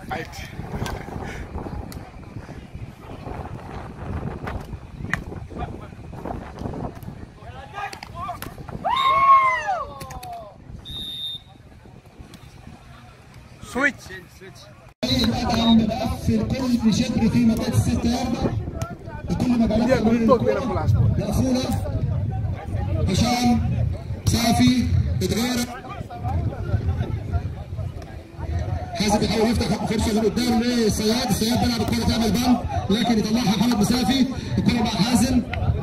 عادي سويتش عم بقفل كل شبر في منطقه الست ياردة بكل مجالات Vediamo il tocco era con l'aspo. مقفوله هشام صافي اتغير حازم بيحاول يفتح فرصه من قدام للصياد الصياد بيلعب الكره تعمل بند لكن يطلعها محمد مسافي الكره مع حازم